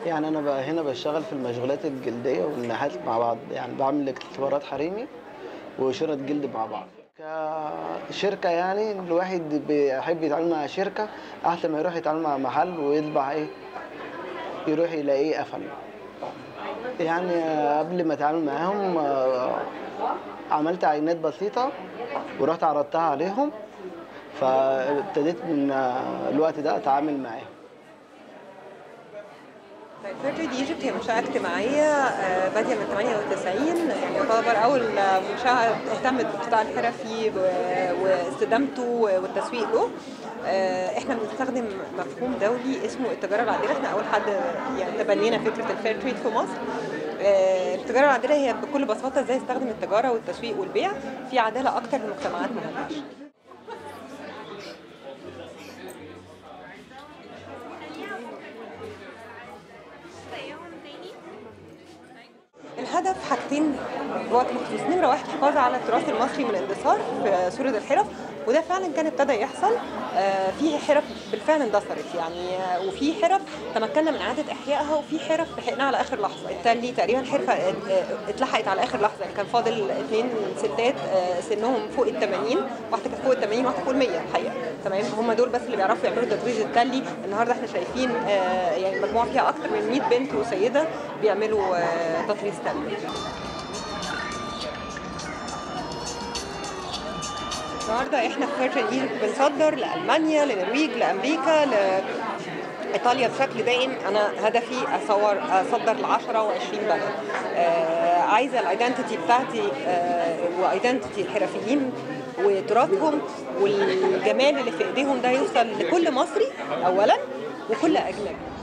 يعني انا بقى هنا بشتغل في المشغولات الجلديه والنحات مع بعض يعني بعمل اختبارات حريمي وشرط جلد مع بعض كشركه يعني الواحد بيحب يتعامل مع شركه احسن ما يروح يتعامل مع محل ويطبع ايه يروح يلاقيه قفل يعني قبل ما اتعامل معاهم آه، عملت عينات بسيطه ورحت عرضتها عليهم فابتديت من آه، الوقت ده اتعامل معاهم فيرتريد ايجيبت هي منشأة اجتماعية آه، بادية من 98 يعني يعتبر أول منشأة اهتمت بالقطاع الحرفي و- واستدامته والتسويق له آه، احنا بنستخدم مفهوم دولي اسمه التجارة العادلة احنا أول حد يعني تبنينا فكرة الفير تريد في مصر آه، التجارة العادلة هي بكل بساطة ازاي استخدم التجارة والتسويق والبيع في عدالة أكتر لمجتمعات مهمشة الهدف حاجتين بوقت مخصوص نمرة واحد الحفاظ على التراث المصري من الاندثار في سورة الحرف وده فعلا كان ابتدى يحصل آه، في حرف بالفعل اندثرت يعني آه، وفي حرف تمكنا من اعاده احيائها وفي حرف لحقناها على اخر لحظه التالي تقريبا حرفه آه، آه، اتلحقت على اخر لحظه يعني كان فاضل اثنين ستات آه، سنهم فوق ال 80 واحده كانت فوق ال 80 واحده فوق ال 100 الحقيقه تمام هم دول بس اللي بيعرفوا يعملوا تطريز التلي النهارده احنا شايفين آه، يعني مجموعه فيها اكثر من 100 بنت وسيده بيعملوا آه، تطريز تلي النهارده احنا في فيرجن ايجيبت بنصدر لالمانيا لنرويج لامريكا ايطاليا بشكل دائم انا هدفي اصور اصدر ل 10 و20 بلد آه عايزه الايدنتيتي بتاعتي آه وايدنتيتي الحرفيين وتراثهم والجمال اللي في ايديهم ده يوصل لكل مصري اولا وكل اجنبي